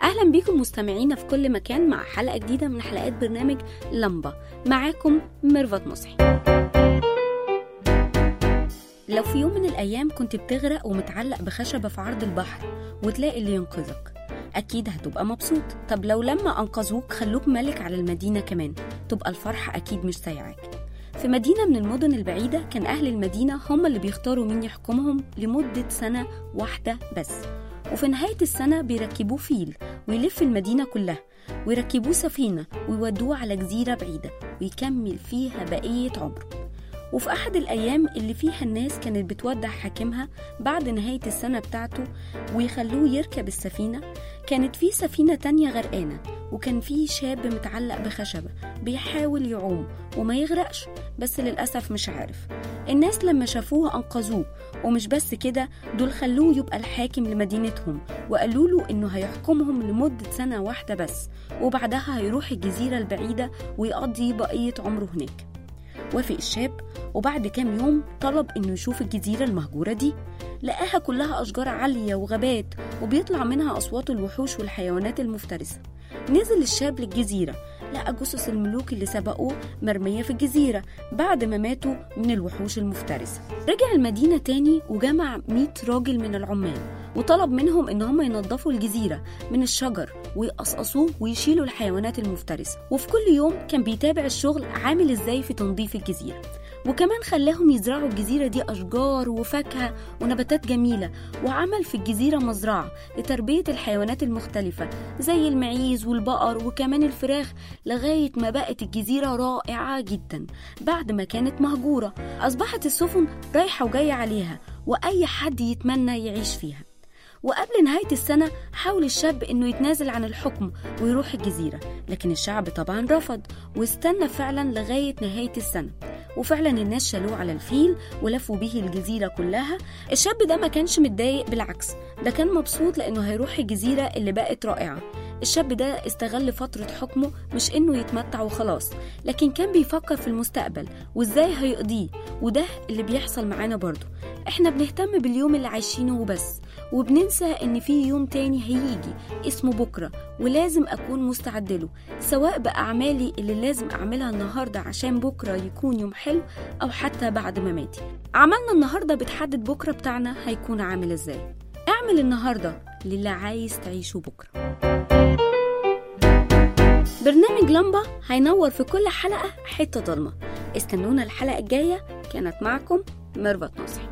أهلا بيكم مستمعينا في كل مكان مع حلقة جديدة من حلقات برنامج لمبة معاكم ميرفت مصحي لو في يوم من الأيام كنت بتغرق ومتعلق بخشبة في عرض البحر وتلاقي اللي ينقذك أكيد هتبقى مبسوط طب لو لما أنقذوك خلوك ملك على المدينة كمان تبقى الفرحة أكيد مش سايعاك في مدينة من المدن البعيدة كان أهل المدينة هم اللي بيختاروا مين يحكمهم لمدة سنة واحدة بس وفي نهاية السنة بيركبوه فيل ويلف المدينة كلها ويركبوه سفينة ويودوه على جزيرة بعيدة ويكمل فيها بقية عمره وفي أحد الأيام اللي فيها الناس كانت بتودع حاكمها بعد نهاية السنة بتاعته ويخلوه يركب السفينة كانت في سفينة تانية غرقانة وكان في شاب متعلق بخشبة بيحاول يعوم وما يغرقش بس للأسف مش عارف الناس لما شافوه أنقذوه ومش بس كده دول خلوه يبقى الحاكم لمدينتهم وقالوا له إنه هيحكمهم لمدة سنة واحدة بس وبعدها هيروح الجزيرة البعيدة ويقضي بقية عمره هناك وافق الشاب وبعد كام يوم طلب انه يشوف الجزيرة المهجورة دي لقاها كلها أشجار عالية وغابات وبيطلع منها أصوات الوحوش والحيوانات المفترسة نزل الشاب للجزيرة لقى جثث الملوك اللي سبقوه مرمية في الجزيرة بعد ما ماتوا من الوحوش المفترسة رجع المدينة تاني وجمع 100 راجل من العمال وطلب منهم ان هم ينظفوا الجزيرة من الشجر ويقصقصوه ويشيلوا الحيوانات المفترسة وفي كل يوم كان بيتابع الشغل عامل ازاي في تنظيف الجزيرة وكمان خلاهم يزرعوا الجزيرة دي أشجار وفاكهة ونباتات جميلة وعمل في الجزيرة مزرعة لتربية الحيوانات المختلفة زي المعيز والبقر وكمان الفراخ لغاية ما بقت الجزيرة رائعة جدا بعد ما كانت مهجورة أصبحت السفن رايحة وجاية عليها وأي حد يتمنى يعيش فيها وقبل نهاية السنة حاول الشاب إنه يتنازل عن الحكم ويروح الجزيرة لكن الشعب طبعا رفض واستنى فعلا لغاية نهاية السنة وفعلا الناس شالوه على الفيل ولفوا بيه الجزيرة كلها الشاب ده ما كانش متضايق بالعكس ده كان مبسوط لأنه هيروح الجزيرة اللي بقت رائعة الشاب ده استغل فترة حكمه مش إنه يتمتع وخلاص لكن كان بيفكر في المستقبل وإزاي هيقضيه وده اللي بيحصل معانا برضه إحنا بنهتم باليوم اللي عايشينه وبس وبننسى إن في يوم تاني هيجي اسمه بكرة ولازم أكون مستعد له سواء بأعمالي اللي لازم أعملها النهاردة عشان بكرة يكون يوم حلو أو حتى بعد مماتي عملنا النهاردة بتحدد بكرة بتاعنا هيكون عامل إزاي اعمل النهاردة للي عايز تعيشه بكرة برنامج لمبة هينور في كل حلقة حتة ضلمة استنونا الحلقة الجاية كانت معكم ميرفت نصحي